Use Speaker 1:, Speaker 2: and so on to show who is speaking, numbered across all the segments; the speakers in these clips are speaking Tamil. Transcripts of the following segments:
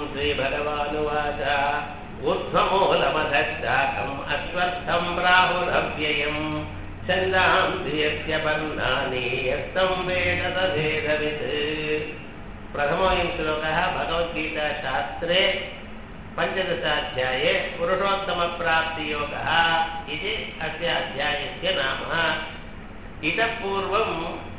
Speaker 1: श्रीभगवानुवाच ऊर्ध्वमूलमधशाकम् अश्वत्थम् प्राहुरव्ययम् छन्दांसि यस्य पर्णानि यस्तं वेद तदेदवित् प्रथमोऽयं श्लोकः भगवद्गीताशास्त्रे पञ्चदशाध्याये पुरुषोत्तमप्राप्तियोगः इति अस्य अध्यायस्य नाम इतः पूर्वं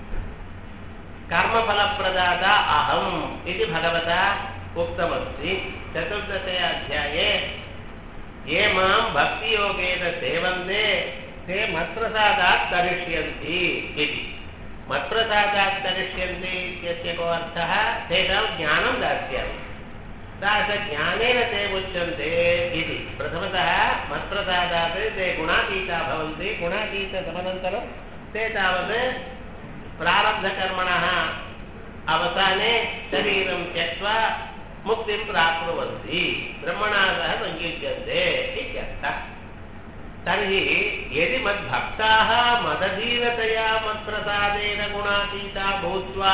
Speaker 1: कर्मफलप्रदाता अहम् इति भगवता उक्तमस्ति चतुर्दशे अध्याये ये मां भक्तियोगेन सेवन्ते ते मत्प्रसादात् तरिष्यन्ति इति मत्प्रसादात् तरिष्यन्ति इत्यस्य को अर्थः तेषां ज्ञानं दास्यामि तादृशज्ञानेन ते उच्यन्ते इति प्रथमतः मत्प्रसादात् ते गुणातीता भवन्ति गुणातीततमनन्तरं ते तावत् प्रारब्धकर्मणः अवसाने शरीरं त्यक्त्वा मुक्तिं प्राप्नुवन्ति ब्रह्मणा सह सङ्गीच्यन्ते इत्यर्थः तर्हि यदि मद्भक्ताः मदधीनतया मत्प्रसादेन गुणातीता भूत्वा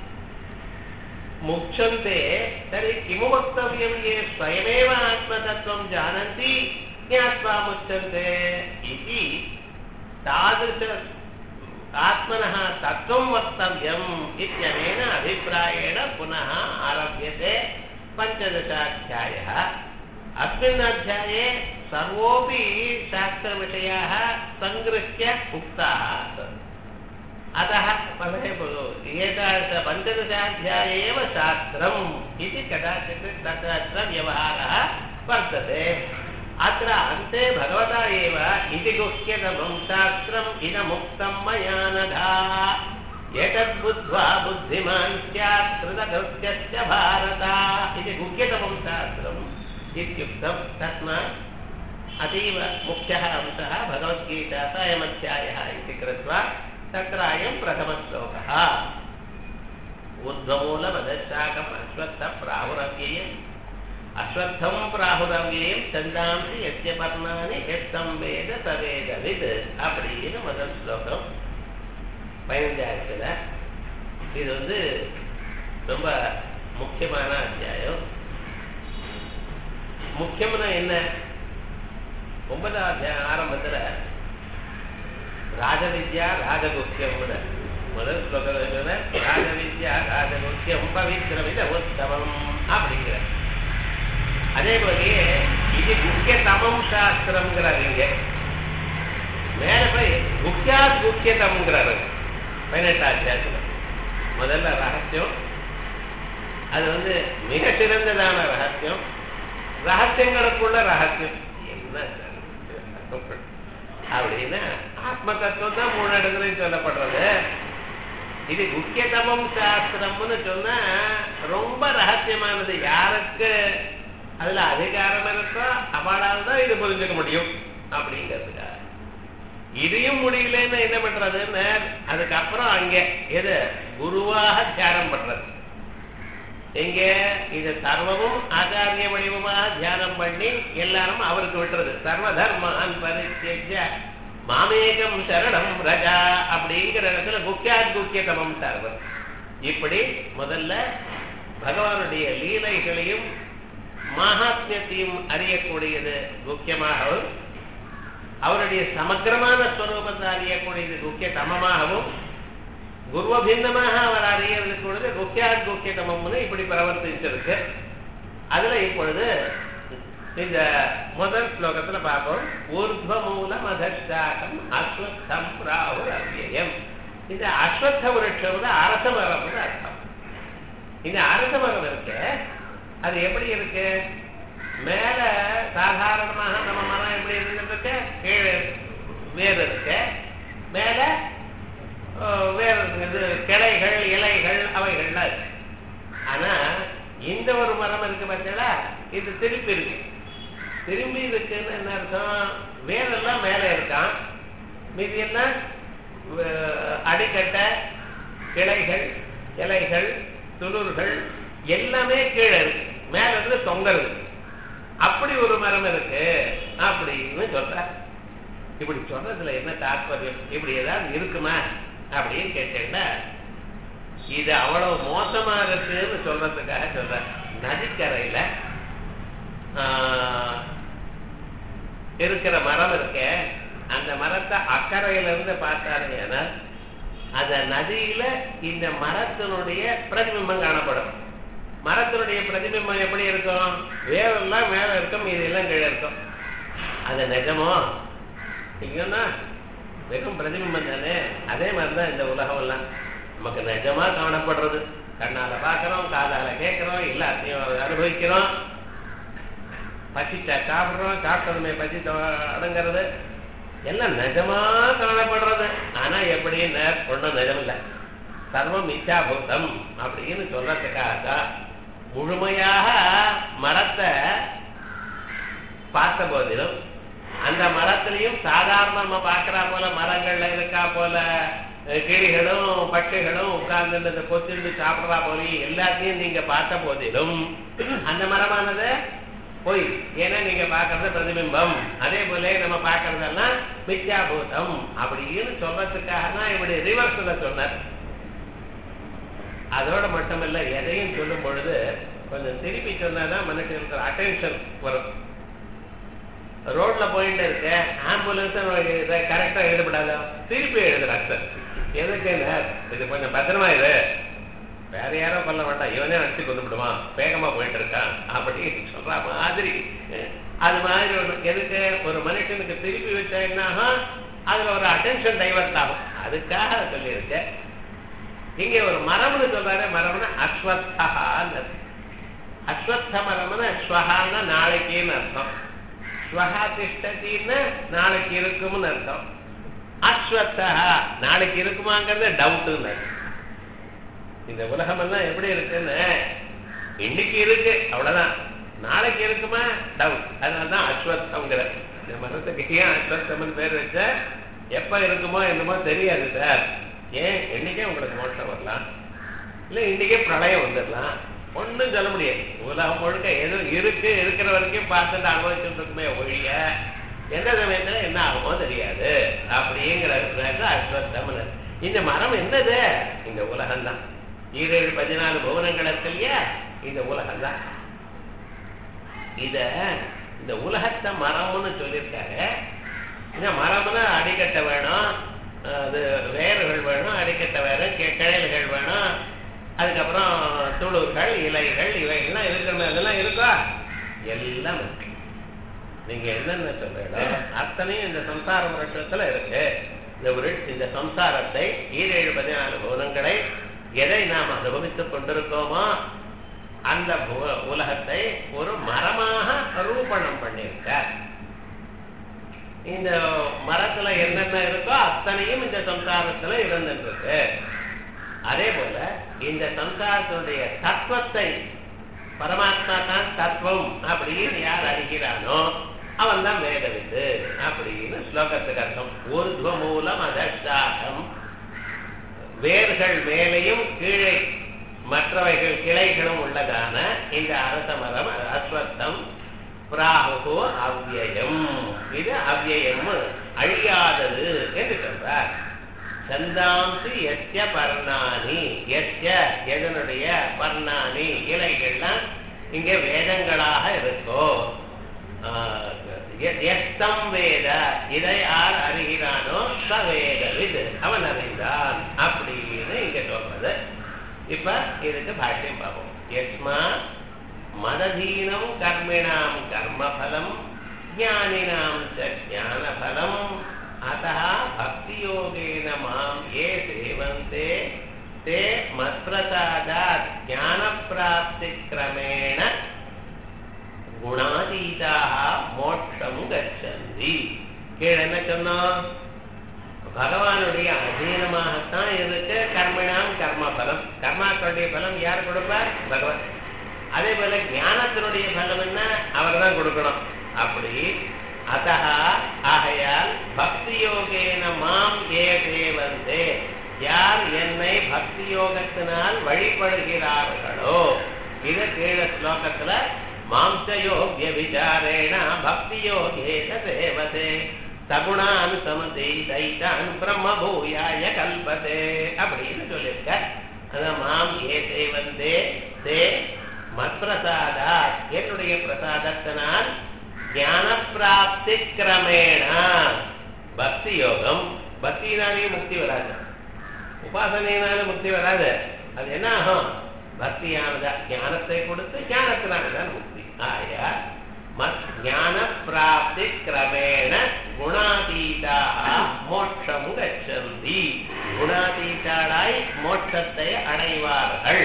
Speaker 1: मुच्यन्ते तर्हि किमु वक्तव्यं ये स्वयमेव आत्मतत्त्वं जानन्ति ज्ञात्वा मुच्यन्ते इति तादृश आत्मनः तत्त्वं वक्तव्यम् इत्यनेन अभिप्रायेण पुनः आरभ्यते पञ्चदशाध्यायः अस्मिन् अध्याये सर्वोऽपि शास्त्रविषयाः सङ्गृह्य उक्ताः सन्ति अतः एतादृश पञ्चदशाध्याये एव शास्त्रम् इति कदाचित् तत्र व्यवहारः वर्तते अत्र अन्ते भगवता एव इति गुह्यतमं शास्त्रम् इदमुक्तं मया नधा एतद्बुद्ध्वा बुद्धिमान् स्यात् कृतकृत्यस्य भारत इति गुह्यतमं शास्त्रम् इत्युक्तं तस्मात् अतीव मुख्यः अंशः भगवद्गीतात अयमध्यायः इति कृत्वा तत्र अयं प्रथमश्लोकः ऊर्ध्वमूलमदशाकम् अश्वत्थप्राहुरव्ययम् अश्वत्थं प्राहुरव्ययं छन्दांसि यस्य पर्णानि यस्तं वेद சவேதவித் அப்படின்னு முதல் ஸ்லோகம் பதினஞ்சாயிரத்தில் இது வந்து ரொம்ப முக்கியமான அத்தியாயம் முக்கியம்னா என்ன ஒன்பதாம் அத்தியாயம் ஆரம்பத்தில் ராஜவித்யா ராஜகுக்கியம் முதல் ஸ்லோகத்தில் ராஜவித்யா ராஜகுக்கியம் பவித்ரவித உத்தமம் அப்படிங்கிற அதே போலயே இது முக்கிய தமம் சாஸ்திரம்ங்கிறார் இங்க மேல போய் முக்கியா முக்கியதம்ங்கிறாரு பதினெட்டாம் அத்தியாயத்துல முதல்ல ரகசியம் அது வந்து மிக சிறந்ததான ரகசியம் ரகசியங்களுக்குள்ள ரகசியம் என்ன அப்படின்னா ஆத்ம தத்துவம் தான் மூணு இடத்துலையும் சொல்லப்படுறது இது முக்கியதமம் சாஸ்திரம்னு சொன்னா ரொம்ப ரகசியமானது யாருக்கு அதுல அதிகாரம் இருக்கோ அவளால் தான் இது புரிஞ்சுக்க முடியும் அப்படிங்கிறதுக்காக இதையும் முடியலன்னு என்ன பண்றதுன்னு அதுக்கப்புறம் அங்க எது குருவாக தியானம் பண்றது எங்க இது சர்வமும் ஆச்சாரிய வடிவமாக தியானம் பண்ணி எல்லாரும் அவருக்கு விட்டுறது சர்வ தர்மான் பரித்திய மாமேகம் சரணம் ரஜா அப்படிங்கிற இடத்துல குக்கியாத் குக்கியதமம் சர்வம் இப்படி முதல்ல பகவானுடைய லீலைகளையும் மகாத்மியத்தையும் அறியக்கூடியது முக்கியமாகவும் அவருடைய சமக்கிரமான ஸ்வரூபத்தை அறியக்கூடியது முக்கிய தமமாகவும் குருவபின்னமாக அவர் அறியறது பொழுது குக்கியாத் குக்கியதமம்னு இப்படி பிரவர்த்திச்சிருக்கு அதுல இப்பொழுது இந்த முதல் ஸ்லோகத்துல பார்ப்போம் ஊர்ಧ್ವ மூல மதம் அஸ்வத்தம் ராகுர் அவ்வியம் இந்த அஸ்வத்த விருட்சம் அரச மரம்னு அர்த்தம் இந்த அரச மரம் இருக்கு அது எப்படி இருக்கு மேல சாதாரணமாக நம்ம மரம் எப்படி இருந்துட்டு கீழே வேர் இருக்கு மேல வேறு இது கிளைகள் இலைகள் அவைகள்லாம் இருக்கு ஆனா இந்த ஒரு மரம் இருக்கு பார்த்தீங்களா இது திருப்பி இருக்கு திரும்பி இருக்குன்னு என்ன அர்த்தம் வேரெல்லாம் மேல இருக்கான் மீதி எல்லாம் அடிக்கட்டை கிளைகள் இலைகள் துளிர்கள் எல்லாமே கீழே இருக்கு மேல இருந்து தொங்கல் அப்படி ஒரு மரம் இருக்கு அப்படின்னு சொல்ற இப்படி சொல்றதுல என்ன தாற்பயம் இப்படி ஏதாவது இருக்குமா அப்படின்னு கேட்டேன்னா இது அவ்வளவு மோசமா இருக்குன்னு சொல்றதுக்காக சொல்ற நதிக்கரையில இருக்கிற மரம் இருக்கே அந்த மரத்தை அக்கறையில இருந்து பார்த்தாருன்னா அந்த நதியில இந்த மரத்தினுடைய பிரதிபிம்பம் காணப்படும் மரத்தினுடைய பிரதிபிம்பம் எப்படி இருக்கும் வேரெல்லாம் மேல இருக்கும் இதெல்லாம் கீழே இருக்கும் அது நிஜமோ இல்லைன்னா வெறும் பிரதிபிம்பம் தானே அதே மாதிரிதான் இந்த உலகம் எல்லாம் நமக்கு நிஜமா காணப்படுறது கண்ணால பாக்குறோம் காதால கேட்கிறோம் எல்லாத்தையும் அனுபவிக்கிறோம் பசிச்சா சாப்பிடுறோம் சாப்பிட்டதுமே பசி அடங்கிறது எல்லாம் நிஜமா காணப்படுறது ஆனா எப்படின்னு ஒன்றும் நிஜம் இல்லை சர்வம் மிச்சாபூதம் அப்படின்னு சொல்றதுக்காக முழுமையாக மரத்தை பார்த்த போதிலும் அந்த மரத்திலையும் சாதாரண நம்ம பார்க்கிறா போல மரங்கள்ல இருக்கா போல கிளிகளும் பட்சிகளும் உட்கார்ந்து இந்த கொத்திருந்து சாப்பிடுறா போலையும் எல்லாத்தையும் நீங்க பார்த்த போதிலும் அந்த மரமானது போய் ஏன்னா நீங்க பாக்குறது பிரதிபிம்பம் அதே போல நம்ம பாக்குறதெல்லாம் மித்யாபூதம் அப்படின்னு சொல்றதுக்காக தான் இப்படி ரிவர்ஸ்ல சொன்னார் அதோட மட்டுமல்ல எதையும் சொல்லும் பொழுது கொஞ்சம் திருப்பி சொன்னாதான் மனுஷனுக்கு அட்டென்ஷன் வரும் ரோட்ல போயிட்டு இருக்க ஆம்புலன்ஸ் கரெக்டா எழுதப்படாத திருப்பி எழுதுறாங்க சார் எதுக்கு இது கொஞ்சம் பத்திரமா இது வேற யாரோ பண்ண வேண்டாம் இவனே அடிச்சு கொண்டு விடுவான் வேகமா போயிட்டு இருக்கான் அப்படின்னு சொல்ற மாதிரி அது மாதிரி ஒரு எதுக்கு ஒரு மனுஷனுக்கு திருப்பி வச்சா என்ன ஆகும் அதுல ஒரு அட்டென்ஷன் டைவர்ட் ஆகும் அதுக்காக சொல்லியிருக்கேன் இங்க ஒரு மரம்னு சொல்றாரு மரம்னா அஸ்வத்தான்னு அஸ்வத்த மரம்னு ஸ்வஹான்னா நாளைக்குன்னு அர்த்தம் ஸ்வஹா திஷ்டத்தின்னு நாளைக்கு இருக்கும்னு அர்த்தம் அஸ்வத்தா நாளைக்கு இருக்குமாங்கிறது டவுட்டுன்னு இந்த உலகம் எல்லாம் எப்படி இருக்குன்னு இன்னைக்கு இருக்கு அவ்வளவுதான் நாளைக்கு இருக்குமா டவுட் அதனாலதான் அஸ்வத்தம்ங்கிற இந்த மரத்துக்கு ஏன் அஸ்வத்தம்னு பேர் வச்ச எப்ப இருக்குமோ என்னமோ தெரியாது சார் ஏன் இன்னைக்கே உங்களுக்கு மோட்சம் வரலாம் இல்ல இன்னைக்கே பிரளயம் வந்துடலாம் ஒன்றும் சொல்ல முடியாது உலகம் முழுக்க எது இருக்கு இருக்கிற வரைக்கும் பார்த்துட்டு அனுபவிச்சுட்டு இருக்குமே ஒழிய எந்த சமயத்துல என்ன ஆகுமோ தெரியாது அப்படிங்கிறது அஸ்வத்தம் இந்த மரம் என்னது இந்த உலகம் தான் ஈரேழு பதினாலு புவனங்கள் இருக்கு இல்லையா இந்த உலகம் தான் இத இந்த உலகத்தை மரம்னு சொல்லியிருக்காரு இந்த மரம்னா அடிக்கட்ட வேணும் அது வேர்கள் வேணும் அடிக்கட்ட வேணும் கிளைகள் வேணும் அதுக்கப்புறம் துளுர்கள் இலைகள் இவைகள்லாம் இருக்கிற அதெல்லாம் இருக்கா எல்லாம் இருக்கு நீங்க என்னென்ன சொல்றீங்களோ அத்தனையும் இந்த சம்சார வருஷத்துல இருக்கு இந்த ஒரு இந்த சம்சாரத்தை ஈரேழு பதினாலு புவனங்களை எதை நாம் அனுபவித்துக் கொண்டிருக்கோமோ அந்த உலகத்தை ஒரு மரமாக ரூபணம் பண்ணியிருக்கார் இந்த மரத்துல என்னென்ன இருக்கோ அத்தனையும் இந்த சம்சாரத்துல இருந்துருக்கு அதே போல இந்த சம்சாரத்தினுடைய தத்துவத்தை பரமாத்மா தான் தத்துவம் அப்படின்னு யார் அறிகிறானோ அவன் தான் வேதவித்து அப்படின்னு ஸ்லோகத்துக்கு அர்த்தம் ஊர்துவ மூலம் அதஷ்டாகம் வேர்கள் மேலையும் கீழே மற்றவைகள் கிளைகளும் உள்ளதான இந்த அரச மரம் அஸ்வத்தம் பிராகு அவ்யயம் இது அவ்யயம் அழியாதது என்று சொல்றார் சந்தாம்சி எஸ்ய பர்ணானி எஸ்ய எதனுடைய பர்ணானி இலைகள்லாம் இங்க வேதங்களாக இருக்கோ எஸ்தம் வேத இதை யார் அறிகிறானோ ச வேதவித் அவன் அறிந்தான் அப்படின்னு இங்க சொல்றது இப்ப இதுக்கு பாஷ்யம் பார்ப்போம் எஸ்மா மததீனம் கர்மிணாம் கர்மபலம் ஞானினாம் ஞானபலம் अतः भक्तियोगेन मां ये सेवन्ते ते मत्प्रसादात् ज्ञानप्राप्तिक्रमेण குணாதீதாக மோட்சம் கச்சந்தி கீழே என்ன சொன்னோம் பகவானுடைய அதீனமாகத்தான் இருக்கு கர்மிணாம் கர்ம பலம் கர்மாக்களுடைய பலம் யார் கொடுப்பார் பகவான் அதே போல ஞானத்தினுடைய பலம் என்ன அவர் தான் கொடுக்கணும் அப்படி அத்த ஆகையால் பக்தி யோகேன மாம் ஏ தேவந்தே யார் என்னை பக்தி யோகத்தினால் வழிபடுகிறார்களோ இது கீழ ஸ்லோகத்துல மாம்சயோகிய விசாரேண பக்தி யோகேன தேவதே சகுணான் சமதி தைத்தான் பிரம்ம பூயாய கல்பதே அப்படின்னு சொல்லியிருக்க அதான் மாம் ஏ தேவந்தே தே மத்பிரசாதா என்னுடைய பிரசாதத்தினால் ஞான பிராப்தி கிரமேண பக்தி யோகம் பக்தினாலேயே முக்தி வராது உபாசனையினால முக்தி வராது அது என்ன ஆகும் பக்தியானதா ஞானத்தை கொடுத்து ஞானத்தினாலதான் முக்தி ஆயா மத் ஞான பிராப்தி கிரமேண குணாதீதாக மோட்சம் கச்சந்தி குணாதீதாளாய் மோட்சத்தை அடைவார்கள்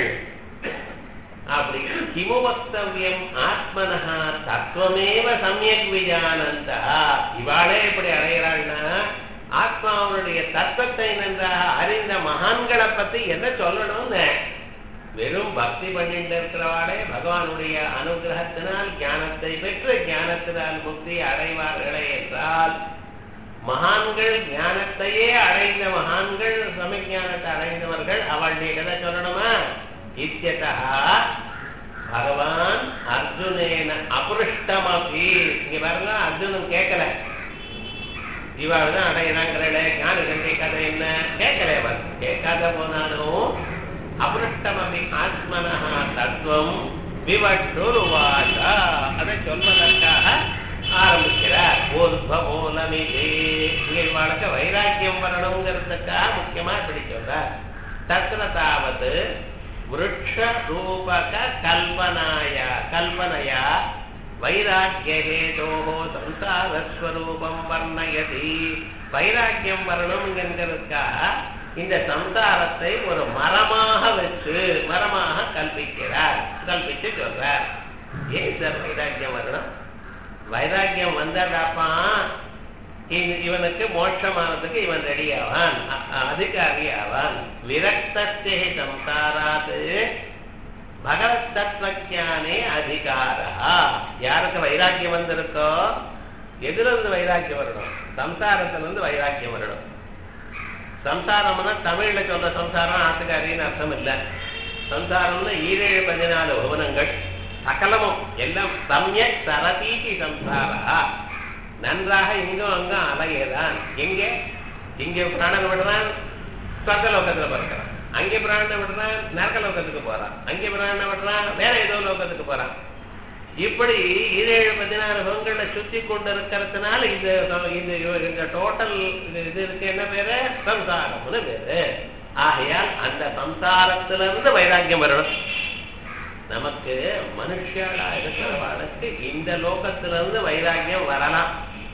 Speaker 1: அப்படி கிமு வக்தவியம் ஆத்மனஹா தத்துவமேவ சமயக் விஜானந்தா இவாளே இப்படி அடைகிறாள்னா ஆத்மாவனுடைய தத்துவத்தை நன்றாக அறிந்த மகான்களை பத்தி என்ன சொல்லணும்னு வெறும் பக்தி பண்ணிட்டு இருக்கிறவாளே பகவானுடைய அனுகிரகத்தினால் ஞானத்தை பெற்று ஞானத்தினால் முக்தி அடைவார்களே என்றால் மகான்கள் ஞானத்தையே அடைந்த மகான்கள் சமஞானத்தை அடைந்தவர்கள் அவளுடைய கதை சொல்லணுமா இத்தியதா பகவான் அர்ஜுனேன அபுருஷ்டமபி இங்க பாருங்க அர்ஜுனன் கேட்கல இவாள் தான் அடையிறாங்கிறே ஞான கண்டை கதை என்ன கேட்கல அவர் கேட்காத போனாலும் அபுருஷ்டமபி ஆத்மனஹா தத்துவம் விவற்றுருவாச அதை சொல்வதற்காக ஆரம்பிக்கிறார் ஊர்வமூலமிதே இவளுக்கு வைராக்கியம் வரணுங்கிறதுக்காக முக்கியமா இப்படி சொல்றார் தத்திர தாவது விருட்ச ரூபக கல்பனாய கல்பனையா வைராக்கியஹேதோ சம்சாரஸ்வரூபம் வர்ணயதி வைராக்கியம் வரணும் என்கிறதுக்காக இந்த சம்சாரத்தை ஒரு மரமாக வச்சு மரமாக கல்பிக்கிறார் கல்பிச்சு சொல்றார் ஏன் சார் வைராக்கியம் வரணும் வைராக்கியம் வந்ததாப்பா இவ- இவனுக்கு மோட்சமானதுக்கு இவன் ரெடி ஆவான் அ- அதிகாரி ஆவான் விரக்தத்தே சம்சாராது பகவத் தத்துவஞானே அதிகாரா யாருக்கு வைராக்கியம் வந்திருக்கோ எதுல இருந்து வைராக்கியம் வரணும் சம்சாரத்துல இருந்து வைராக்கியம் வரணும் சம்சாரம்னா தமிழ்ல சொல்ற சம்சாரம் ஆத்துக்காரின்னு அர்த்தம் இல்ல சம்சாரம்னா ஈரேழு பதினாலு புவனங்கள் சகலமும் எல்லாம் சமயக் சரதீதி சம்சாரா நன்றாக இங்கும் அங்கும் அலையதான் எங்கே இங்கே பிராணனை விடுறான் சொர்க்கலோகத்துல பிறக்கிறான் அங்கே பிராணனை விடுறான் நரகலோகத்துக்கு போறான் அங்கே பிராணனை விடுறான் வேற ஏதோ லோகத்துக்கு போறான் இப்படி ஈரேழு பதினாறு பங்கள்ல சுத்தி கொண்டு இருக்கிறதுனால இந்த ச- இந்த இந்த டோட்டல் இது இருக்கு என்ன பேரு சம்சாரம்னு பேரு ஆகையால் அந்த சம்சாரத்திலிருந்து வைராக்கியம் வரணும் நமக்கு மனுஷாலா இருக்கிறவர்களுக்கு இந்த லோகத்திலிருந்து வைராக்கியம் வரலாம்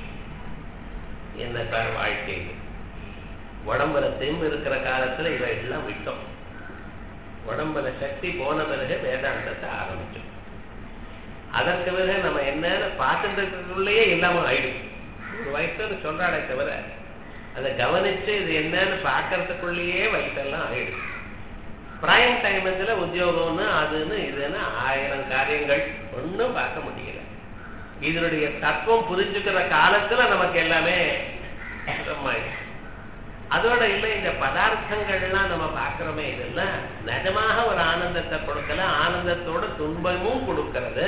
Speaker 1: என்ன சார் வாழ்க்கை உடம்புல தெம்பு இருக்கிற காலத்துல இவை எல்லாம் விட்டோம் உடம்புல சக்தி போன பிறகு வேதாந்தத்தை ஆரம்பிச்சோம் அதற்கு பிறகு நம்ம என்னன்னு பார்த்துட்டு இருக்கிறதுக்குள்ளேயே இல்லாம ஆயிடும் ஒரு வயசுல சொல்றாடே தவிர அதை கவனிச்சு இது என்னன்னு பார்க்கறதுக்குள்ளேயே வயசெல்லாம் ஆயிடும் பிரைம் டைம் இதுல உத்தியோகம்னு அதுன்னு இதுன்னு ஆயிரம் காரியங்கள் ஒண்ணும் பார்க்க முடியல இதனுடைய தத்துவம் புரிஞ்சுக்கிற காலத்துல நமக்கு எல்லாமே சுத்தமாயிடும் அதோட இல்லை இந்த பதார்த்தங்கள்லாம் நம்ம பார்க்கிறோமே இதெல்லாம் நிஜமாக ஒரு ஆனந்தத்தை கொடுக்கல ஆனந்தத்தோட துன்பமும் கொடுக்கிறது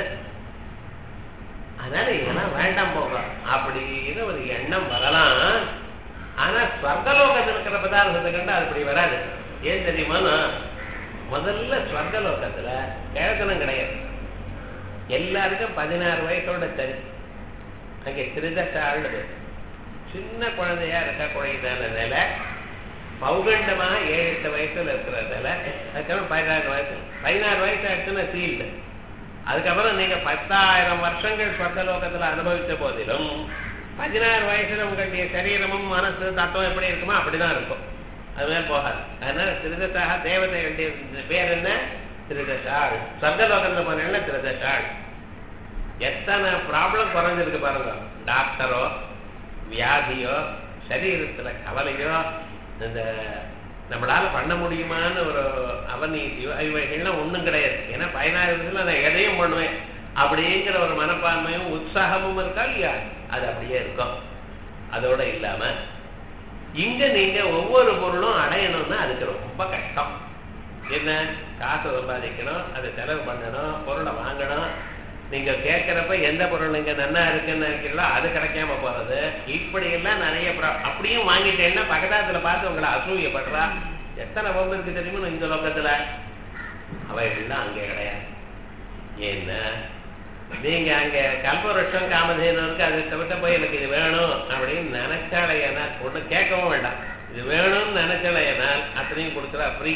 Speaker 1: அதனால இதெல்லாம் வேண்டாம் போக அப்படின்னு ஒரு எண்ணம் வரலாம் ஆனா ஸ்வர்கலோகத்தில் இருக்கிற பதார்த்தத்தை கண்டு அது அப்படி வராது ஏன் தெரியுமானா முதல்ல ஸ்வர்கலோகத்துல கிழக்கணும் கிடையாது எல்லாருக்கும் பதினாறு வயசோட சரி அங்கே திருதட்டாளுது சின்ன குழந்தையா இருக்கக்கூடியதான நிலை பௌகண்டமாக ஏழு எட்டு வயசுல இருக்கிற நிலை அதுக்கப்புறம் பதினாறு வயசு பதினாறு வயசு ஆயிடுச்சுன்னா சீல்டு அதுக்கப்புறம் நீங்க பத்தாயிரம் வருஷங்கள் சொர்க்கலோகத்துல அனுபவித்த போதிலும் பதினாறு வயசுல உங்களுடைய சரீரமும் மனசு தத்துவம் எப்படி இருக்குமோ அப்படிதான் இருக்கும் அது மேல போகாது அதனால திருதத்தாக தேவதைகளுடைய பேர் என்ன திருதசாள் சொர்க்கலோகத்துல போனீங்கன்னா திருதசாள் எத்தனை ப்ராப்ளம் குறைஞ்சிருக்கு பாருங்க டாக்டரோ வியாதியோ சரீரத்துல கவலையோ இந்த நம்மளால பண்ண முடியுமான்னு ஒரு அவநீதியோ இவைகள்லாம் ஒண்ணும் கிடையாது ஏன்னா பதினாறு வயசுல நான் எதையும் பண்ணுவேன் அப்படிங்கிற ஒரு மனப்பான்மையும் உற்சாகமும் இருக்கா இல்லையா அது அப்படியே இருக்கும் அதோட இல்லாம இங்க நீங்க ஒவ்வொரு பொருளும் அடையணும்னா அதுக்கு ரொம்ப கஷ்டம் என்ன காசு சம்பாதிக்கணும் அதை செலவு பண்ணணும் பொருளை வாங்கணும் நீங்க கேட்கிறப்ப எந்த பொருள் நீங்க நன்னா இருக்குன்னு நினைக்கிறீங்களோ அது கிடைக்காம போறது இப்படி எல்லாம் நிறைய pro- அப்படியும் வாங்கிட்டேன்னா பக்கத்தாத்துல பார்த்து உங்களை அசூயப்படுறா எத்தனை பொம்பு இருக்கு தெரியுமா இந்த லோகத்துல அவைகள்லாம் அங்கே கிடையாது ஏன்னா நீங்க அங்க கல்பவருஷம் காமதேனு இருக்கு அதை தவிர்த்த போய் எனக்கு இது வேணும் அப்படின்னு நினைச்சாலையானால் ஒண்ணு கேட்கவும் வேண்டாம் இது வேணும்னு நினைச்சாலையானால் அத்தனையும் கொடுக்குறா ஃப்ரீ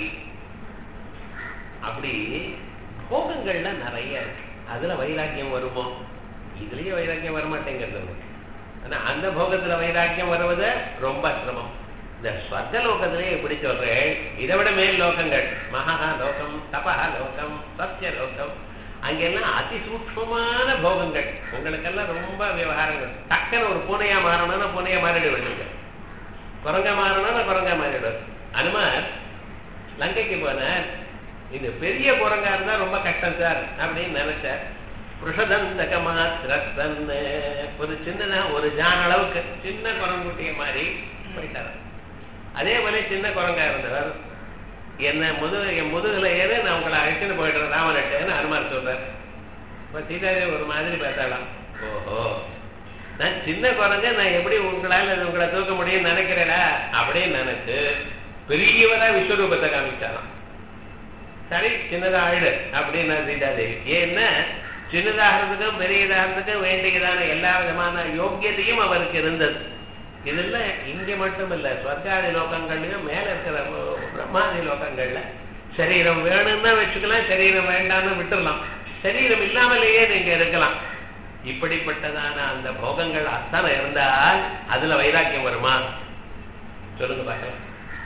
Speaker 1: அப்படி போகங்கள்ல நிறைய இருக்கு அதுல வைராக்கியம் வருமோ இதுலயே வைராக்கியம் வரமாட்டேங்கிறது ஆனா அந்த போகத்துல வைராக்கியம் வருவது ரொம்ப சிரமம் இந்த ஸ்வர்க லோகத்திலே எப்படி சொல்றேன் இதை விட மேல் லோகங்கள் மகா லோகம் தபஹா லோகம் சத்திய லோகம் அங்கெல்லாம் அதி சூக்மமான போகங்கள் உங்களுக்கெல்லாம் ரொம்ப விவகாரங்கள் டக்குன்னு ஒரு பூனையா மாறணும்னா பூனையா மாறிடு வேண்டிய குரங்க மாறணும்னா குரங்கா மாறிடும் அனுமார் லங்கைக்கு போனார் இது பெரிய குரங்கா இருந்தா ரொம்ப கஷ்டம் சார் அப்படின்னு நினைச்சார் புருஷதந்தக மாத்திரத்தன் ஒரு சின்னதா ஒரு ஜான் அளவுக்கு சின்ன குரங்குட்டிய மாதிரி போயிட்டார் அதே போல சின்ன குரங்கா இருந்தவர் என்ன முதுகு என் முதுகுல ஏறு நான் உங்களை அழைச்சிட்டு போயிடுறேன் ராமனட்டேன்னு அனுமார் சொல்றார் இப்ப சீதாதேவி ஒரு மாதிரி பார்த்தாலாம் ஓஹோ நான் சின்ன குரங்க நான் எப்படி உங்களால உங்களை தூக்க முடியும்னு நினைக்கிறேடா அப்படின்னு நினைச்சு பெரியவரா விஸ்வரூபத்தை காமிச்சாராம் சரி சின்னதா ஆயிடு அப்படின்னு சீதாதேவி ஏன்னா சின்னதாகிறதுக்கும் பெரியதாகிறதுக்கும் வேண்டியதான எல்லா விதமான யோக்கியத்தையும் அவருக்கு இருந்தது இதுல இங்க மட்டும் இல்ல ஸ்வர்காதி லோகங்கள்லயும் மேல இருக்கிற பிரம்மாதி லோகங்கள்ல சரீரம் வேணும்னா வச்சுக்கலாம் சரீரம் வேண்டாம்னு விட்டுடலாம் சரீரம் இல்லாமலேயே நீங்க இருக்கலாம் இப்படிப்பட்டதான அந்த போகங்கள் அத்தனை இருந்தால் அதுல வைராக்கியம் வருமா சொல்லுங்க பார்க்கலாம்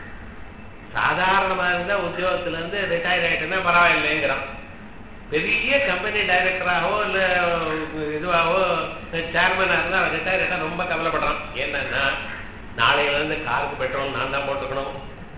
Speaker 1: சாதாரணமா இருந்தா உத்தியோகத்துல இருந்து ரிட்டையர் ஆயிட்டுன்னா பரவாயில்லைங்கிறான் பெரிய கம்பெனி டைரக்டராகவோ இல்ல இதுவாகவோ சேர்மனா இருந்தா அவன் ரிட்டையர் ஆயிட்டா ரொம்ப கவலைப்படுறான் என்னன்னா நாளையில இருந்து காருக்கு பெட்ரோல் நான் தான் போட்டுக்கணும்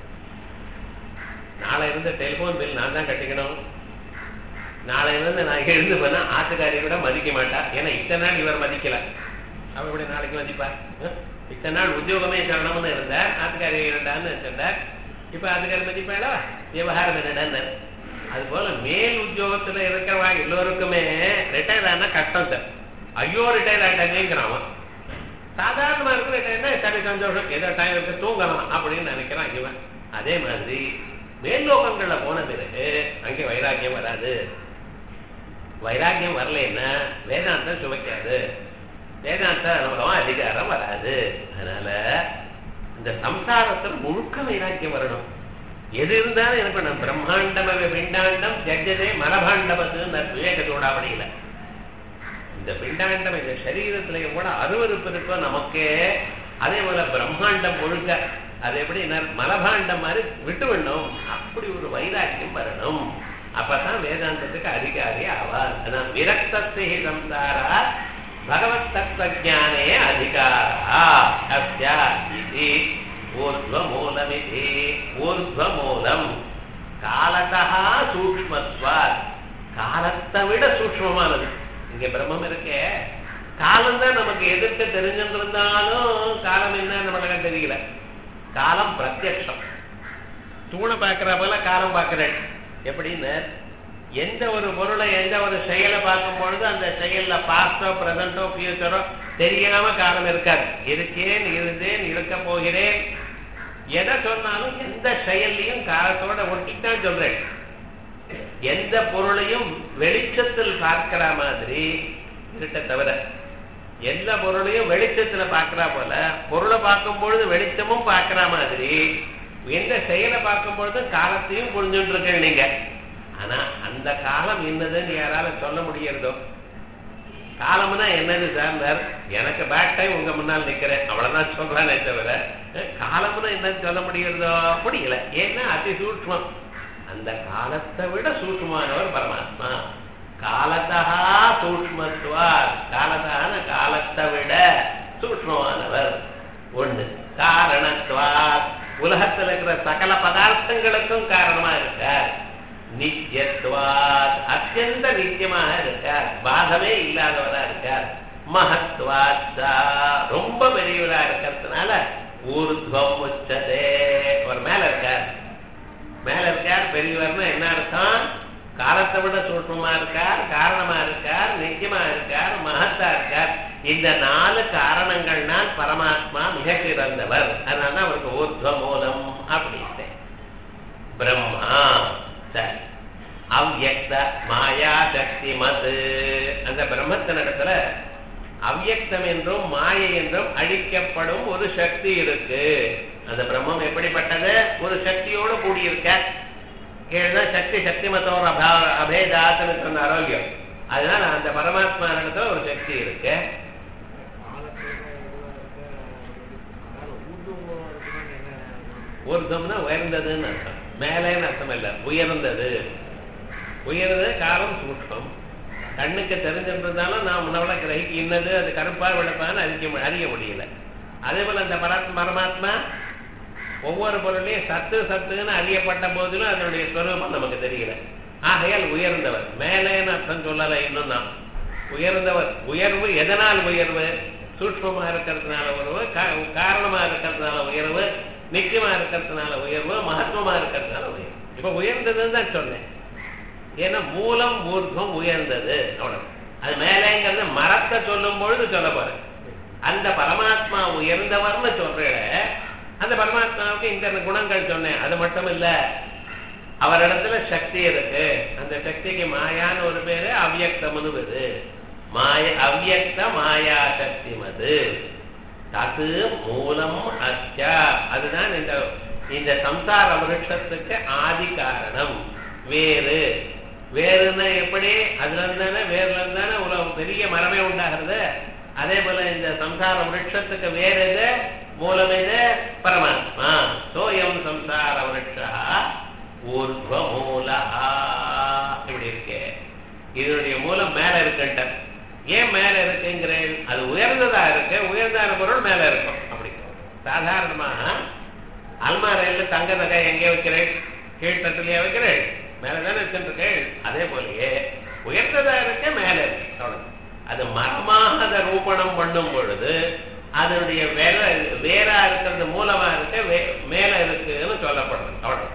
Speaker 1: நாளையில இருந்து டெலிபோன் பில் நான் தான் கட்டிக்கணும் நாளையில இருந்து நான் எழுந்து போனா ஆட்டுக்காரி கூட மதிக்க மாட்டா ஏன்னா இத்தனை நாள் இவர் மதிக்கல அவ எப்படி நாளைக்கு மதிப்பா இத்தனை நாள் உத்தியோகமே சரணம்னு இருந்தார் ஆட்டுக்காரி இரண்டான்னு சொன்னார் இப்ப ஆட்டுக்காரி மதிப்பாளா விவகாரம் என்னடான்னு அது போல மேல் உத்தியோகத்துல இருக்கிறவா எல்லோருக்குமே ரிட்டையர் ஆனா கஷ்டம் சார் ஐயோ ரிட்டையர் ஆயிட்டாங்கிறான் அவன் சாதாரணமா இருக்கிற ரிட்டையர்னா சரி சந்தோஷம் ஏதோ டைம் இருக்கு தூங்கலாம் அப்படின்னு நினைக்கிறான் இவன் அதே மாதிரி மேல் லோகங்கள்ல போன பிறகு அங்கே வைராக்கியம் வராது வைராக்கியம் வரலைன்னா வேதாந்தம் சுவைக்காது வேதாந்த அனுபவம் அதிகாரம் வராது அதனால இந்த சம்சாரத்தில் முழுக்க வைராக்கியம் வரணும் எது இருந்தாலும் எனக்கு நான் பிரம்மாண்டம பிண்டாண்டம் ஜட்ஜதே மரபாண்டபத்துன்னு விவேக சூடாவணியில இந்த பிண்டாண்டம் இந்த சரீரத்துல கூட அருவருப்பு இருக்கோ நமக்கே அதே போல பிரம்மாண்டம் முழுக்க அது எப்படி மலபாண்டம் மாதிரி விட்டு விடணும் அப்படி ஒரு வைராக்கியம் வரணும் அப்பதான் வேதாந்தத்துக்கு அதிகாரி ஆவார் அதான் விரக்தத்தை சம்சாரா பகவத் தத்துவஜானே அதிகாரா அஸ்யா இது ஊர்வமூலமிதி ஊர்வமூலம் காலதா சூக்மத்வாத் காலத்தை விட சூக்மமானது இங்க பிரம்மம் இருக்கே காலம்தான் நமக்கு எதிர்க்க தெரிஞ்சிருந்தாலும் காலம் என்ன நம்மளுக்கு தெரியல காலம் பிரத்யக்ஷம் தூணை பார்க்கிற போல காலம் பார்க்கிறேன் எப்படின்னு எந்த ஒரு பொருளை எந்த ஒரு செயலை பார்க்கும் பொழுது அந்த செயல்ல பாஸ்டோ பிரசன்டோ ஃபியூச்சரோ தெரியாம காலம் இருக்காது இருக்கேன் இருந்தேன் இருக்க போகிறேன் எதை சொன்னாலும் எந்த செயல்லையும் காலத்தோட ஒட்டித்தான் சொல்றேன் எந்த பொருளையும் வெளிச்சத்தில் பார்க்கிற மாதிரி இருட்ட தவிர எந்த பொருளையும் வெளிச்சத்துல பார்க்கிற போல பொருளை பார்க்கும் பொழுது வெளிச்சமும் பார்க்கிற மாதிரி எந்த செயலை பார்க்கும் பொழுது காலத்தையும் புரிஞ்சுட்டு இருக்கேன் நீங்க ஆனா அந்த காலம் என்னதுன்னு யாரால சொல்ல முடியறதோ காலம்னா என்னது சார் எனக்கு பேட் டைம் உங்க முன்னால் நிக்கிறேன் அவ்வளவுதான் சொல்றானே தவிர காலம்னா என்னன்னு சொல்ல முடியறதோ முடியல ஏன்னா அதி சூட்சம் அந்த காலத்தை விட சூட்சமானவர் பரமாத்மா காலத்தா சூட்சமத்துவா காலத்தான காலத்தை விட சூட்சமானவர் ஒண்ணு காரணத்துவா உலகத்தில் இருக்கிற சகல பதார்த்தங்களுக்கும் காரணமா இருக்கார் நித்தியத்துவாத் அத்தியந்த நித்தியமாக இருக்கார் பாதமே இல்லாதவரா இருக்கார் மகத்துவாச்சா ரொம்ப பெரியவரா இருக்கிறதுனால ஊர்துவம் உச்சதே அவர் மேல இருக்கார் மேல இருக்கார் பெரியவர்னு என்ன அர்த்தம் காலத்தை விட சூட்சமா இருக்கார் காரணமா இருக்கார் நித்தியமா இருக்கார் மகத்தா இருக்கார் இந்த நாலு காரணங்கள்னால் பரமாத்மா மிக சிறந்தவர் அதனால அவருக்கு ஊர்துவ மூலம் அப்படின்னு பிரம்மா சரி அவ்யக்த மாயா சக்தி மது அந்த பிரம்மத்தினிடத்துல அவ்யக்தம் என்றும் மாயை என்றும் அழிக்கப்படும் ஒரு சக்தி இருக்கு அந்த பிரம்மம் எப்படிப்பட்டது ஒரு சக்தியோடு கூடியிருக்க கீழதான் சக்தி சக்தி மத்தோர் அபா அபேதாத்துன்னு சொன்ன ஆரோக்கியம் அதனால அந்த பரமாத்மா இடத்துல ஒரு சக்தி இருக்கு ஊர்தம்னா உயர்ந்ததுன்னு அர்த்தம் மேலேன்னு அர்த்தம் இல்லை உயர்ந்தது உயர்ந்தது காலம் சூட்சம் கண்ணுக்கு தெரிஞ்சிருந்தாலும் நான் முன்னவள கிரகிக்கு இன்னது அது கருப்பா வெளுப்பான்னு அறிக்க மு- அறிய முடியல அதே போல அந்த பரத் பரமாத்மா ஒவ்வொரு பொருளையும் சத்து சத்துன்னு அறியப்பட்ட போதிலும் அதனுடைய ஸ்வரூபம் நமக்கு தெரியல ஆகையால் உயர்ந்தவர் மேலேன்னு அர்த்தம் சொல்லலை இன்னும் நாம் உயர்ந்தவர் உயர்வு எதனால் உயர்வு சூட்சமா இருக்கிறதுனால உயர்வு கா- காரணமா இருக்கிறதுனால உயர்வு நிச்சயமா இருக்கிறதுனால உயர்வு மகத்துவமா இருக்கிறதுனால உயர்வு இப்ப உயர்ந்ததுன்னு தான் சொன்னேன் ஏன்னா மூலம் ஊர்துவம் உயர்ந்தது அவ்வளவு அது மேலேங்கிறது மரத்தை சொல்லும் பொழுது சொல்ல போறேன் அந்த பரமாத்மா உயர்ந்தவர்னு சொல்றேன் அந்த பரமாத்மாவுக்கு இந்த குணங்கள் சொன்னேன் அது மட்டும் இல்ல அவரிடத்துல சக்தி இருக்கு அந்த சக்திக்கு மாயான்னு ஒரு பேரு அவ்யக்தம்னு பேரு மாய அவ்யக்த மாயா சக்தி மது தது மூலம் அச்சா அதுதான் இந்த இந்த சம்சார விருட்சத்துக்கு ஆதி காரணம் வேறு வேறுன்னா எப்படி அதுல இருந்தானே வேர்ல இருந்தானே உலகம் பெரிய மரமே உண்டாகிறது அதே போல இந்த சம்சார விருட்சத்துக்கு வேறு எது மூலம் எது பரமாத்மா சோயம் சம்சார விருட்சா ஊர்வ மூலஹா இப்படி இருக்கு இதனுடைய மூலம் மேல இருக்குன்ற ஏன் மேல இருக்குங்கிறேன் அது உயர்ந்ததா இருக்கு உயர்ந்தான பொருள் மேல இருக்கும் அப்படி சாதாரணமாக அல்மாரையில் தங்க நகை எங்கே வைக்கிறேன் கீழ்த்தட்டிலேயே வைக்கிறேன் மேலதானே வச்சுருக்கேன் அதே போலயே உயர்ந்ததா இருக்க மேல இருக்கு அவ்வளவு அது மரமாக அதை ரூபணம் பண்ணும் பொழுது அதனுடைய வேற வேறா இருக்கிறது மூலமா இருக்க வே- மேல இருக்குன்னு சொல்லப்படுறது அவ்வளவு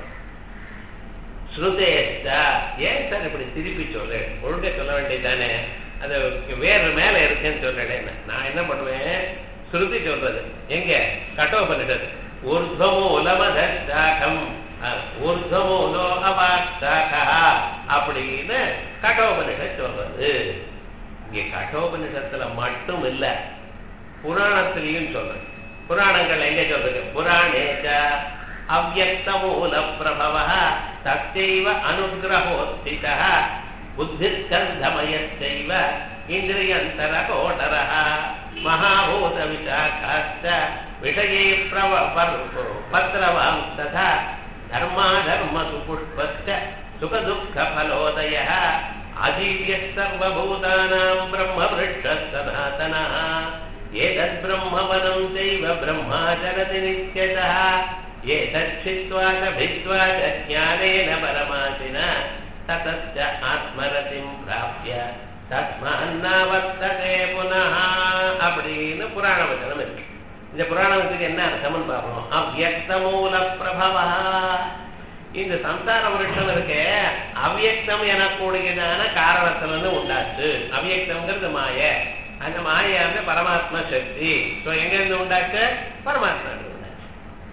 Speaker 1: ஸ்ருதேஷ்டா ஏன் சார் இப்படி திருப்பி சொல்றேன் ஒழுங்க சொல்ல வேண்டியதானே அது வேறு மேல இருக்குன்னு சொல்றேன் நான் என்ன பண்ணுவேன் ஸ்ருதி சொல்றது எங்க கட்டோபனிஷத் ஊர்துவமோ உலமதாகம் ஊர்துவமோ லோகவாக்ஷாகா அப்படின்னு கட்டோபனிஷத் சொல்றது இங்க கட்டோபனிஷத்துல மட்டும் இல்ல புராணத்திலையும் சொல்றேன் புராணங்கள் எங்க சொல்றது புராணேச்ச அவ்வக்தமூல பிரபவ தத்தைவ அனுகிரகோஸ்தித புத்திஸ்கந்தமயத்தைவ இந்திரியந்தர கோடர மகாபூத விசாகாஸ்த விஷயே பிரவ பத்ரவாம் ததா தர்மாதர்ம சுபுஷ்பஸ்த சுகதுக்க ஃபலோதய அஜீவிய சர்வபூதானாம் பிரம்ம சனாதனः एतद्ब्रह्मवनं चैव ब्रह्माचरति नित्यतः एतच्छित्वा च भित्त्वा च ज्ञानेन परमासिना ततश्च आत्मरतिं प्राप्य தஸ்மாவர்த்ததே புனः அப்படின்னு புராண வச்சனம் இருக்கு இந்த புராணத்துக்கு என்ன அர்த்தம்னு பார்ப்போம் அவ்யக்த மூல பிரபவா இந்த சம்சார விருட்சம் இருக்கே அவ்யக்தம் எனக்கூடியதான காரணத்துல உண்டாச்சு அவ்யக்தம்ங்கிறது மாய அந்த மாயாந்து பரமாத்மா சக்தி ஸோ எங்க இருந்து உண்டாச்சு பரமாத்மா இருந்து உண்டாச்சு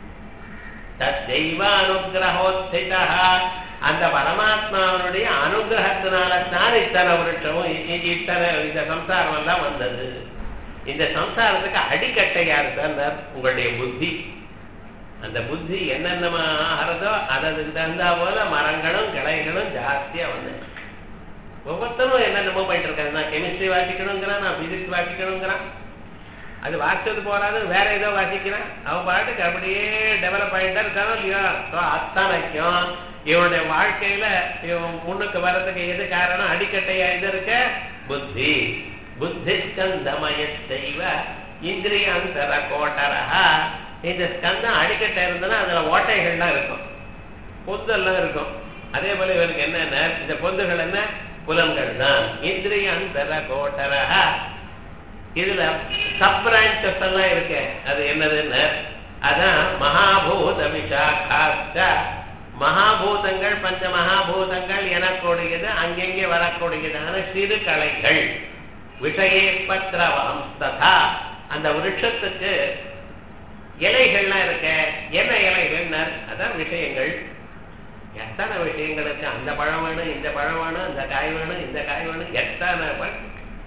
Speaker 1: தத்தைவ அனுகிரகோத்திதா அந்த பரமாத்மாவனுடைய அனுகிரகத்தினால தான் இத்தனை விருட்சமும் இ- இ- இத்தனை இந்த சம்சாரம் எல்லாம் வந்தது இந்த சம்சாரத்துக்கு அடிக்கட்டை யாரு சார் உங்களுடைய புத்தி அந்த புத்தி என்னென்ன ஆகிறதோ அதற்கு தகுந்தா போல மரங்களும் கிளைகளும் ஜாஸ்தியா வந்து ஒவ்வொருத்தரும் என்னென்னமோ பண்ணிட்டு இருக்காங்க நான் கெமிஸ்ட்ரி வாசிக்கணுங்கிறான் நான் பிசிக்ஸ் வாசிக்கணுங்கிறான் அது வாசிச்சது போறாது வேற ஏதோ வாசிக்கிறான் அவன் பாட்டுக்கு அப்படியே டெவலப் ஆகிட்டா இருக்கானோ இல்லையோ ஸோ அத்தனைக்கும் இவனுடைய வாழ்க்கையில இவன் முன்னுக்கு வர்றதுக்கு எது காரணம் அடிக்கட்டையா இது இருக்க புத்தி புத்தி ஸ்கந்தமய செய்வ இந்திரியாந்தர கோட்டரா இந்த ஸ்கந்தம் அடிக்கட்டை இருந்ததுன்னா அதுல ஓட்டைகள்லாம் இருக்கும் பொந்தெல்லாம் இருக்கும் அதே போல இவருக்கு என்னென்ன இந்த பொந்துகள் என்ன புலன்கள் தான் இந்திரியாந்தர கோட்டரா இதுல சப் பிரான்ச்சஸ் எல்லாம் இருக்கு அது என்னதுன்னு அதான் மகாபூத விசாகாஸ்ட மகாபூதங்கள் பஞ்ச மகாபூதங்கள் எனக்கூடியது அங்கெங்கே வரக்கூடியதான சிறு கலைகள் விஷயே பத்திரவாம் ததா அந்த விருட்சத்துக்கு இலைகள்லாம் இருக்க என்ன இலைகள்னா அதான் விஷயங்கள் எத்தனை விஷயங்கள் இருக்கு அந்த பழம் வேணும் இந்த பழம் வேணும் இந்த காய் வேணும் இந்த காய் வேணும் எத்தனை பழம்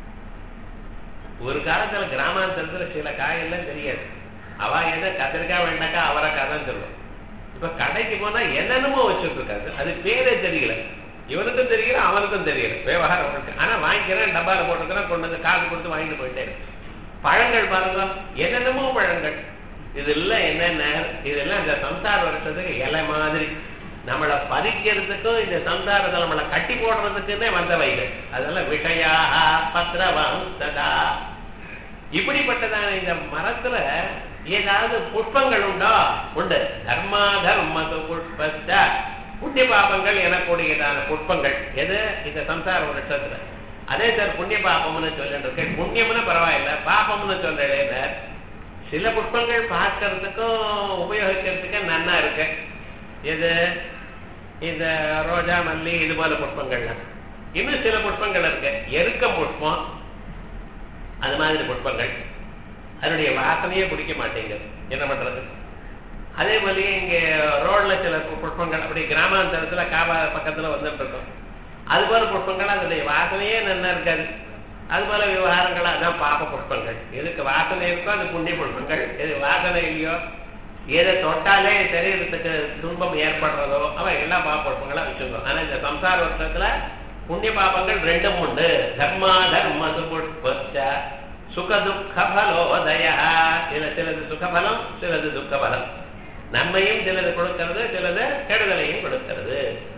Speaker 1: ஒரு காலத்துல கிராமாந்தரத்துல சில காயெல்லாம் தெரியாது அவ எதை கத்திரிக்காய் வெண்டைக்காய் அவரைக்காய் தான் சொல்லுவோம் இப்ப கடைக்கு போனா என்னென்னமோ வச்சுட்டு இருக்காது அது பேரே தெரியல இவனுக்கும் தெரியல அவனுக்கும் தெரியல விவகாரம் இருக்கு ஆனா வாங்கிக்கிறேன் டப்பால போட்டுக்கிறேன் கொண்டு வந்து காசு கொடுத்து வாங்கிட்டு போயிட்டே இருக்கு பழங்கள் பாருங்க என்னென்னமோ பழங்கள் இதெல்லாம் என்னென்ன இதெல்லாம் இந்த சம்சார வருஷத்துக்கு இலை மாதிரி நம்மளை பறிக்கிறதுக்கும் இந்த சம்சாரத்தை நம்மளை கட்டி போடுறதுக்குன்னே வந்தவைகள் அதெல்லாம் விஷயாக பத்திரவாம் சதா இப்படிப்பட்டதான இந்த மரத்துல ஏதாவது புஷ்பங்கள் உண்டோ உண்டு தர்மா தர்மது புஷ்பஸ்ட புண்ணிய பாபங்கள் எனக்கூடியதான புஷ்பங்கள் எது இந்த சம்சார வருஷத்துல அதே சார் புண்ணிய பாபம்னு சொல்லிட்டு இருக்கேன் புண்ணியம்னு பரவாயில்ல பாபம்னு சொல்றேன் சில புஷ்பங்கள் பார்க்கறதுக்கும் உபயோகிக்கிறதுக்கு நன்னா இருக்கு எது இந்த ரோஜா மல்லி இது போல புஷ்பங்கள்லாம் இன்னும் சில புஷ்பங்கள் இருக்கு எருக்கம் புஷ்பம் அது மாதிரி புஷ்பங்கள் அதனுடைய வாசனையே பிடிக்க மாட்டேங்குது என்ன பண்றது அதே மாதிரி இங்க ரோட்ல சில புஷ்பங்கள் அப்படி கிராமாந்தரத்துல காபா பக்கத்துல வந்துட்டு இருக்கும் அது போல புஷ்பங்கள் அதனுடைய வாசனையே நல்லா இருக்காது அது போல விவகாரங்கள் அதான் பாப புஷ்பங்கள் எதுக்கு வாசனை இருக்கோ அது புண்ணிய புஷ்பங்கள் எது வாசனை இல்லையோ எதை தொட்டாலே சரீரத்துக்கு துன்பம் ஏற்படுறதோ அவன் எல்லாம் பாப புஷ்பங்களா வச்சுக்கணும் ஆனா இந்த சம்சார வருஷத்துல புண்ணிய பாபங்கள் ரெண்டும் உண்டு தர்மா தர்ம சுபுஷ்பஸ்ட சுக துக்க பலோதய இதுல சிலது சுகபலம் சிலது துக்க பலம் நன்மையும் சிலது கொடுக்கிறது சிலது கெடுதலையும் கொடுக்கிறது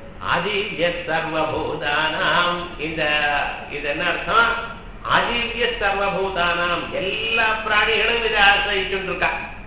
Speaker 1: ஆதிவிய சர்வபூதானாம் இந்த இது என்ன அர்த்தம் ஆதிவிய சர்வபூதானாம் எல்லா பிராணிகளும் இதை ஆசிரியிச்சுட்டு இருக்கா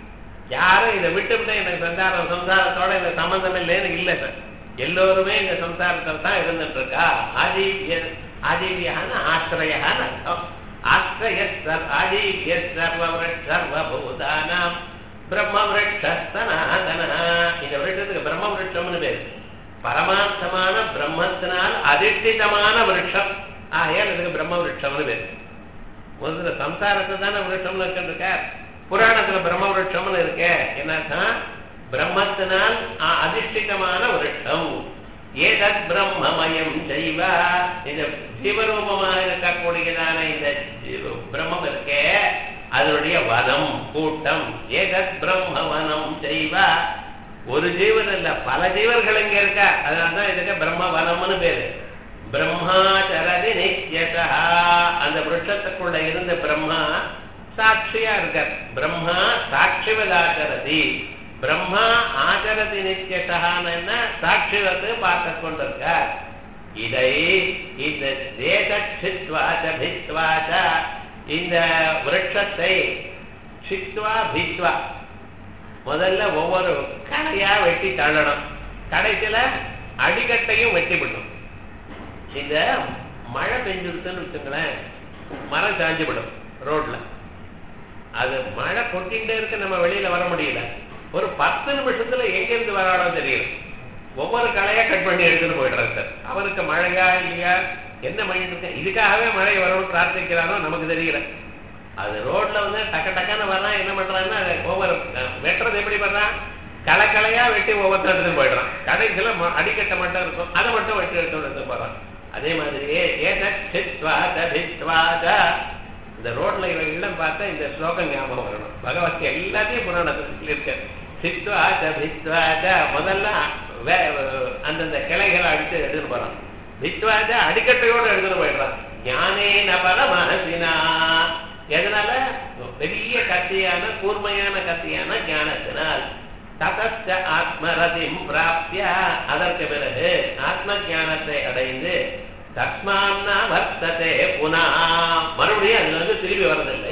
Speaker 1: யாரும் இதை விட்டுவிட்டு எனக்கு சந்தாரம் சம்சாரத்தோட இந்த சம்பந்தம் இல்லைன்னு இல்லை சார் எல்லோருமே இந்த சம்சாரத்தில் தான் இருந்துட்டு இருக்கா ஆதிவிய ஆதிவியான ஆசிரயான அர்த்தம் ஆசிரய ஆதிவிய சர்வ சர்வபூதானாம் பிரம்ம விரட்சனாதன இந்த விரட்சத்துக்கு பிரம்ம விரட்சம்னு பேரு பரமார்த்தமான பிரம்மத்தினால் அதிஷ்டிதமான விருட்சம் ஆகையால் இதுக்கு பிரம்ம விருட்சம்னு பேரு முதல்ல சம்சாரத்தை தானே விருட்சம்னு இருக்கார் புராணத்துல பிரம்ம விருட்சம்னு இருக்கே என்னன்னா பிரம்மத்தினால் அதிஷ்டிதமான விருட்சம் ஏதத் பிரம்மமயம் செய்வ இந்த ஜீவரூபமாக இருக்கக்கூடியதான இந்த பிரம்மம் இருக்கே அதனுடைய வனம் கூட்டம் ஏதத் பிரம்ம வனம் செய்வ ஒரு ஜீவன் இல்ல பல ஜீவர்கள் இங்க இருக்க அதனாலதான் இதுக்கு பிரம்ம வனம்னு பேரு பிரம்மாச்சரதி நித்யதா அந்த விருட்சத்துக்குள்ள இருந்த பிரம்மா சாட்சியா இருக்கார் பிரம்மா சாட்சிவதாச்சரதி பிரம்மா ஆச்சரதி நித்தியசான்னு என்ன சாட்சிவத்து பார்த்து கொண்டிருக்கார் இதை இந்த தேசித்வாச்ச பித்வாச்ச இந்த விரட்சத்தை சித்வா பித்வா முதல்ல ஒவ்வொரு கடையா வெட்டி தள்ளணும் கடைசியில அடிக்கட்டையும் வெட்டி விடணும் இந்த மழை பெஞ்சிருச்சுன்னு வச்சுங்களேன் மரம் சாஞ்சு விடும் ரோட்ல அது மழை கொட்டிகிட்டே இருக்கு நம்ம வெளியில வர முடியல ஒரு பத்து நிமிஷத்துல எங்க இருந்து வரானோ தெரியல ஒவ்வொரு களையா கட் பண்ணி எடுத்துட்டு போயிடுறாரு சார் அவருக்கு மழையா இல்லையா என்ன பண்ணிட்டு இருக்க இதுக்காகவே மழை வரணும்னு பிரார்த்திக்கிறாரோ நமக்கு தெரியல அது ரோட்ல வந்து டக்க டக்கான்னு வர்றான் என்ன பண்றான்னா ஒவ்வொரு வெட்டுறது எப்படி பண்றான் களை களையா வெட்டி ஒவ்வொருத்தர் எடுத்துட்டு போயிடுறான் கடைசியில அடிக்கட்டை மட்டும் இருக்கும் அதை மட்டும் வெட்டி எடுத்து எடுத்து போறான் அதே மாதிரி இந்த ரோட்ல இவன் இல்லம் பார்த்தா இந்த ஸ்லோகம் ஞாபகம் வரணும் பகவத் எல்லாத்தையும் புராணத்தில் இருக்க சித்வாச்ச பித்வாச்ச முதல்ல அந்தந்த கிளைகளை அடித்து எடுத்துட்டு போறான் பித்வாச்ச அடிக்கட்டையோடு எடுத்துட்டு போயிடுறான் ஞானே நபல மனசினா எதனால பெரிய கத்தியான கூர்மையான கத்தியான ஞானத்தினால் ததச்ச ஆத்மரதிம் பிராப்திய அதற்கு பிறகு ஆத்ம ஞானத்தை அடைந்து தஸ்மான்னா வர்த்ததே புனா மறுபடியும் அதுல வந்து திரும்பி வரதில்லை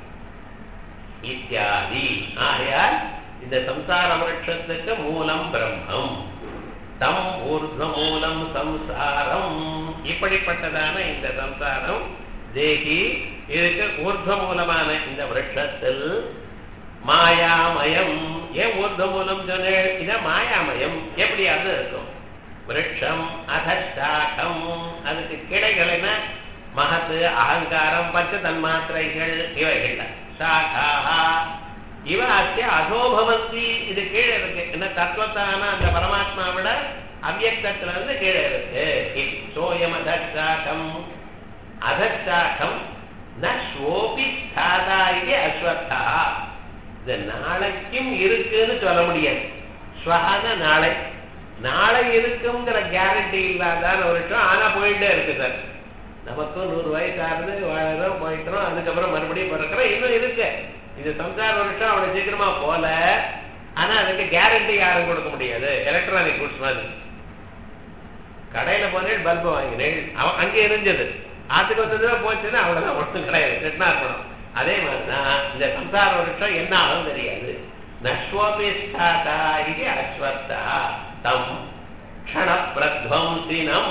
Speaker 1: இத்தியாதி ஆகையால் இந்த சம்சார விரட்சத்துக்கு மூலம் பிரம்மம் தம் ஊர்த மூலம் சம்சாரம் இப்படிப்பட்டதான இந்த சம்சாரம் தேகி இதுக்கு ஊர்த மூலமான இந்த விரட்சத்தில் மாயாமயம் ஏன் ஊர்த மூலம் சொன்னேன் இத மாயாமயம் எப்படி அது இருக்கும் விரட்சம் அதஷ்டாகம் அதுக்கு கிளைகள் என்ன மகத்து அகங்காரம் பச்ச தன்மாத்திரைகள் இவைகள் சாகாஹா இவ அத்திய அதோபவந்தி இது கீழே இருக்கு என்ன தத்துவத்தான அந்த பரமாத்மா விட அவ்யக்தத்துல இருந்து கீழே இருக்கு சோயம் அதச்சாக்கம் அதச்சாக்கம் நோபி ஸ்தாதா இது அஸ்வத்தா இது நாளைக்கும் இருக்குன்னு சொல்ல முடியாது ஸ்வஹான நாளை நாளை இருக்குங்கிற கேரண்டி இல்லாதான ஒரு விஷயம் ஆனா போயிட்டே இருக்கு சார் நமக்கும் நூறு வயசு ஆகுது வாழறோம் போயிட்டுறோம் அதுக்கப்புறம் மறுபடியும் பிறக்கிறோம் இன்னும் இருக்கு இது சம்சார வருஷம் அவ்வளவு சீக்கிரமா போல ஆனா அதுக்கு கேரண்டி யாரும் கொடுக்க முடியாது எலக்ட்ரானிக் குட்ஸ் மாதிரி கடையில போனேன் பல்பு வாங்கினேன் அவன் அங்கே இருந்தது ஆத்துக்கு வந்ததுல போச்சுன்னா அவ்வளவுதான் ஒன்றும் கிடையாது கெட்டனா இருக்கணும் அதே மாதிரிதான் இந்த சம்சார வருஷம் என்ன ஆகும் தெரியாது நஸ்வபிஸ்தாதா இது அஸ்வத்தா தம் க்ஷண பிரத்வம்சினம்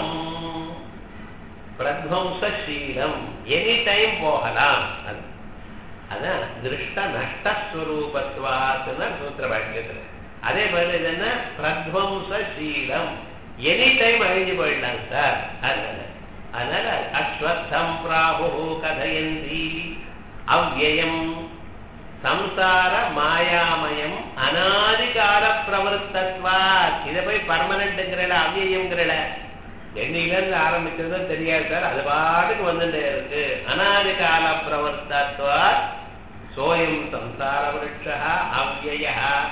Speaker 1: பிரத்வம்சீலம் எனி டைம் போகலாம் அது அதான் திருஷ்ட நஷ்டஸ்வரூபத்வாத்துன்னு சூத்திர பாக்கியத்தில் அதே மாதிரி இது என்ன பிரத்வம்சீலம் எனி டைம் அழிஞ்சு போயிடலாம் சார் அதனால அதனால அஸ்வத்தம் பிராபு கதயந்தி அவ்வயம் சம்சார மாயாமயம் அனாதிகால பிரவருத்தத்வா இதை போய் பர்மனண்ட்ங்கிறல அவ்வியம்ங்கிறல எண்ணிலிருந்து ஆரம்பிச்சதோ தெரியாது சார் அது பாட்டுக்கு வந்துட்டே இருக்கு அனாதி கால பிரவர்த்தத்வா சோயம் சம்சார விருட்சா அவ்வய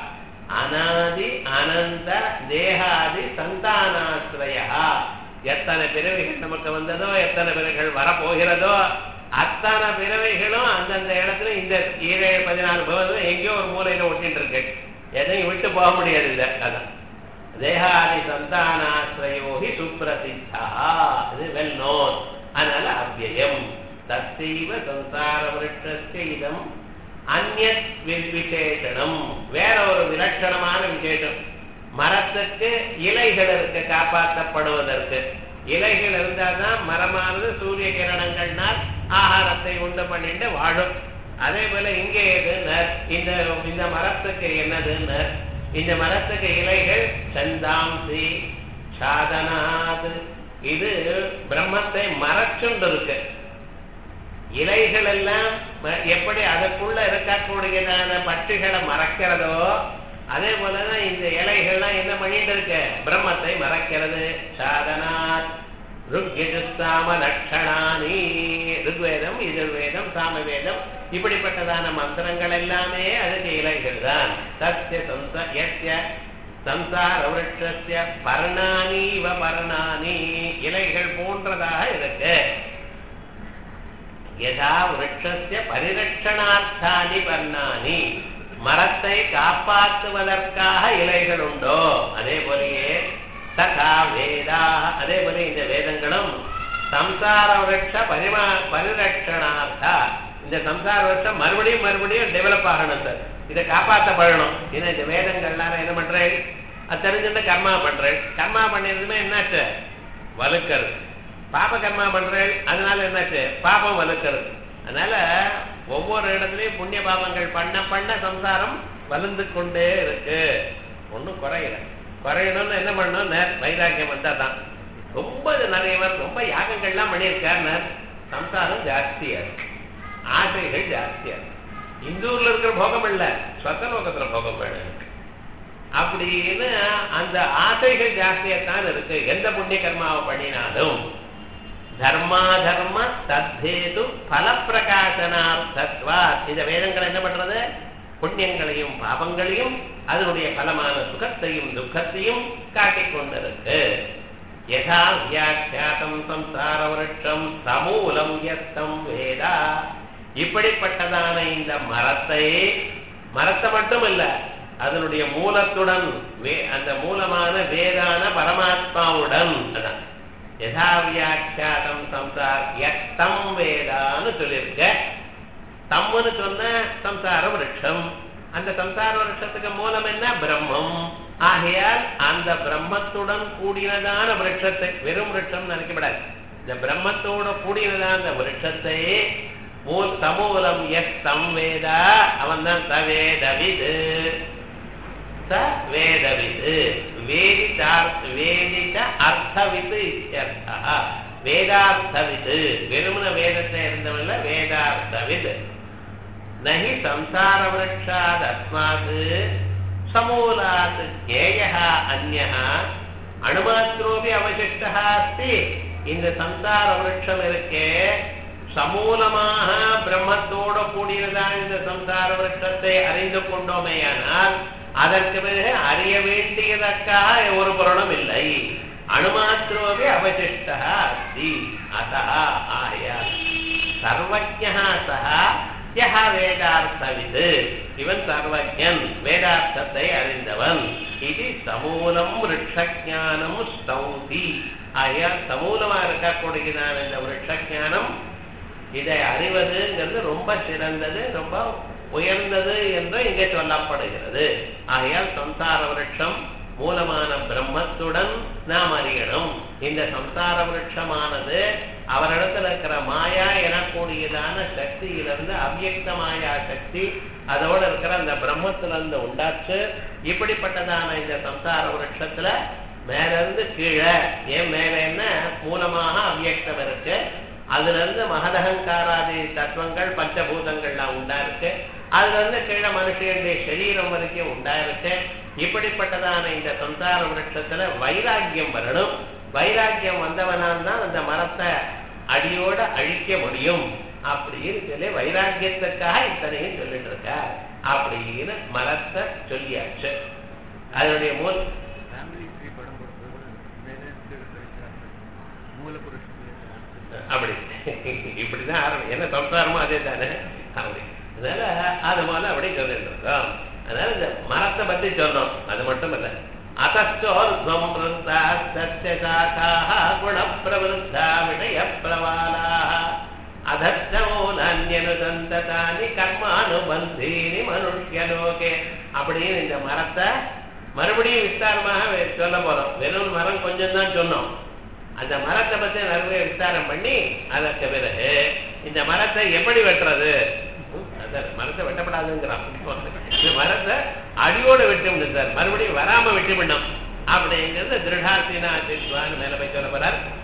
Speaker 1: அனாதி அனந்த தேகாதி சந்தானாசிரய எத்தனை பிறவைகள் நமக்கு வந்ததோ எத்தனை பிறவைகள் வரப்போகிறதோ அத்தனை பிறவைகளும் அந்தந்த இடத்துல இந்த ஈரேழு பதினாலு பவனும் எங்கேயோ ஒரு மூலையில ஒட்டிட்டு இருக்கு எதையும் விட்டு போக முடியாது இல்லை அதான் தேகாதி சந்தானாசிரயோகி சுப்பிரசித்தா இது வெல் நோன் அதனால அவ்வயம் தத்தைவ சம்சார விருட்சஸ்ய இதம் அந்நத் விசேஷனம் வேற ஒரு விலட்சணமான விசேஷம் மரத்துக்கு இலைகள் இருக்கு காப்பாற்றப்படுவதற்கு இலைகள் இருந்தாதான் மரமானது சூரிய கிரணங்கள்னால் ஆகாரத்தை உண்டு பண்ணிட்டு வாழும் அதே போல இங்கே எதுன்னு இந்த இந்த மரத்துக்கு என்னதுன்னு இந்த மரத்துக்கு இலைகள் சந்தாம்சி சாதனாத் இது பிரம்மத்தை மறைச்சுண்டு இருக்கு இலைகள் எல்லாம் எப்படி அதற்குள்ள இருக்கக்கூடியதான பட்சிகளை மறைக்கிறதோ அதே போலதான் இந்த இலைகள்லாம் என்ன பண்ணிட்டு இருக்கு பிரம்மத்தை மறைக்கிறது சாதனாத் ருக்யஜுஸ்தாம லட்சணானி ருக்வேதம் எதிர்வேதம் சாமவேதம் இப்படிப்பட்டதான மந்திரங்கள் எல்லாமே அதுக்கு இலைகள் தான் சத்திய சம்ச எஸ்ய சம்சார விருட்சஸ்ய பர்ணானீவ பர்ணானி இலைகள் போன்றதாக இருக்கு யதா விருட்சஸ்ய பரிரட்சணார்த்தானி பர்ணானி மரத்தை காப்பாற்றுவதற்காக இலைகள் உண்டோ அதே போலயே ததா வேதா அதே போல இந்த வேதங்களும் சம்சார விரட்ச பரிமா பரிரட்சணார்த்தா இந்த சம்சார வருஷம் மறுபடியும் மறுபடியும் டெவலப் ஆகணும் சார் இதை காப்பாற்றப்படணும் ஏன்னா இந்த வேதங்கள்லாம் என்ன பண்றேன் அது தெரிஞ்சுட்டு கர்மா பண்றேன் கர்மா பண்ணிருந்துமே என்னாச்சு வலுக்கிறது பாப கர்மா பண்றேன் அதனால என்னாச்சு பாபம் வலுக்கிறது அதனால ஒவ்வொரு இடத்துலயும் புண்ணிய பாபங்கள் பண்ண பண்ண சம்சாரம் வளர்ந்து கொண்டே இருக்கு ஒன்றும் குறையல குறையணும்னு என்ன பண்ணணும் வைராக்கியம் வந்தா தான் ரொம்ப நிறையவர் ரொம்ப யாகங்கள்லாம் பண்ணியிருக்காருன்னு சம்சாரம் ஜாஸ்தியா இருக்கு ஆசைகள் ஜாஸ்தியா இருக்கு இந்தூர்ல இருக்கிற போகம் இல்ல ஸ்வத்தலோகத்துல போகம் வேணும் அப்படின்னு அந்த ஆசைகள் ஜாஸ்தியாத்தான் இருக்கு எந்த புண்ணிய கர்மாவை பண்ணினாலும் தர்மா தர்ம தத்தேது பல பிரகாசனார்த்தத்வா இந்த வேதங்கள் என்ன பண்றது புண்ணியங்களையும் பாபங்களையும் அதனுடைய பலமான சுகத்தையும் துக்கத்தையும் காட்டிக் கொண்டிருக்கு யதா வியாக்கியாதம் சம்சார விருட்சம் சமூலம் எத்தம் வேதா இப்படிப்பட்டதான இந்த மரத்தை மரத்தை மட்டும் இல்ல அதனுடைய மூலத்துடன் அந்த மூலமான வேதான பரமாத்மாவுடன் அதான் யதா வியாக்கியாதம் சம்சார் எத்தம் வேதான்னு சொல்லியிருக்க தம்முன்னு சொன்ன சம்சார விருட்சம் அந்த சம்சார விருட்சத்துக்கு மூலம் என்ன பிரம்மம் ஆகையால் அந்த பிரம்மத்துடன் கூடினதான விருட்சத்தை வெறும் விருட்சம் நினைக்கப்படாது இந்த பிரம்மத்தோட கூடினதான அந்த விருட்சத்தை மூல் சமூலம் எஸ் தம் வேதா அவன் தான் தவேதவிது ச வேதவிது வேதிதார்த்த வேதித அர்த்தவிது இத்தியர்த்தா வேதார்த்தவிது வெறுமன வேதத்தை இருந்தவல்ல வேதார்த்தவிது நகி சம்சார விரட்சாத் அஸ்மாத் சமூலாத் கேய அந்ய அணுமாத்திரோபி அவசிஷ்டா அஸ்தி இந்த சம்சார விருட்சம் இருக்கே சமூலமாக பிரம்மத்தோட கூடியதான் இந்த சம்சார விருட்சத்தை அறிந்து கொண்டோமேயானால் அதற்கு பிறகு அறிய வேண்டியதற்காக ஒரு புரணம் இல்லை அணுமாத்திரோபி அவசிஷ்டா அஸ்தி அத்தா ஆயா சர்வஜா சகா யஹ வேதார்த்தவிது இவன் சர்வஜன் வேதார்த்தத்தை அறிந்தவன் இது சமூலம் விரட்சஞானம் ஸ்தௌதி ஆகையால் சமூலமா இருக்கக்கூடியதான இந்த விரட்சஞானம் இதை அறிவதுங்கிறது ரொம்ப சிறந்தது ரொம்ப உயர்ந்தது என்று இங்கே சொல்லப்படுகிறது ஆகையால் சம்சார விருட்சம் மூலமான பிரம்மத்துடன் நாம் அறியணும் இந்த சம்சார விருட்சமானது அவரிடத்துல இருக்கிற மாயா எனக்கூடியதான சக்தியிலிருந்து அவ்யக்த மாயா சக்தி அதோட இருக்கிற அந்த பிரம்மத்திலிருந்து உண்டாச்சு இப்படிப்பட்டதான இந்த சம்சார விருட்சத்துல மேல இருந்து கீழே ஏன் மேல என்ன மூலமாக அவ்யக்தம் இருக்கு அதுல இருந்து மகதகங்காராதி தத்துவங்கள் பஞ்சபூதங்கள்லாம் உண்டா இருக்கு அதுல இருந்து கீழே மனுஷனுடைய சரீரம் வரைக்கும் உண்டா இருக்கு இப்படிப்பட்டதான இந்த சம்சார விருட்சத்துல வைராக்கியம் வரணும் வைராக்கியம் வந்தவனால் தான் அந்த மரத்தை அடியோட அழிக்க முடியும் அப்படின்னு சொல்லி வைராக்கியத்துக்காக இத்தனையும் சொல்லிட்டு இருக்க அப்படின்னு மரத்தை சொல்லியாச்சு அதனுடைய மூல்
Speaker 2: ஃபேமிலி ட்ரீ படம் போடுறது வேதாந்த மூலபுருஷ
Speaker 1: அப்படி இப்படிதான் ஆரம்பி என்ன சம்சாரமும் அதே தானே அப்படி அதனால அது போல அப்படி சொல்லிட்டு இருக்கோம் அதனால இந்த மரத்தை பத்தி சொன்னோம் அது மட்டும் இல்ல அத்தோர்வம் விருத்தா சத்திய சாக்காக குண பிரவருத்தா விஷய பிரவாலாக அதத்தமூலான்யனுதந்ததானி கர்மானுபந்தீனி மனுஷ்யலோகே அப்படின்னு இந்த மரத்தை மறுபடியும் விஸ்தாரமாக சொல்ல போறோம் வெறும் மரம் கொஞ்சம் தான் சொன்னோம் அந்த மரத்தை பத்தி நிறைய விசாரம் பண்ணி அதற்கு பிறகு இந்த மரத்தை எப்படி வெட்டுறது அதான் மரத்தை வெட்டப்படாதுங்கிறான் இந்த மரத்தை அடியோட வெட்டி சார் மறுபடியும் வராம வெட்டி விடணும் அப்படிங்கிறது திருடார்த்தினா சித்வான்னு மேல போய் சொல்ல போறார்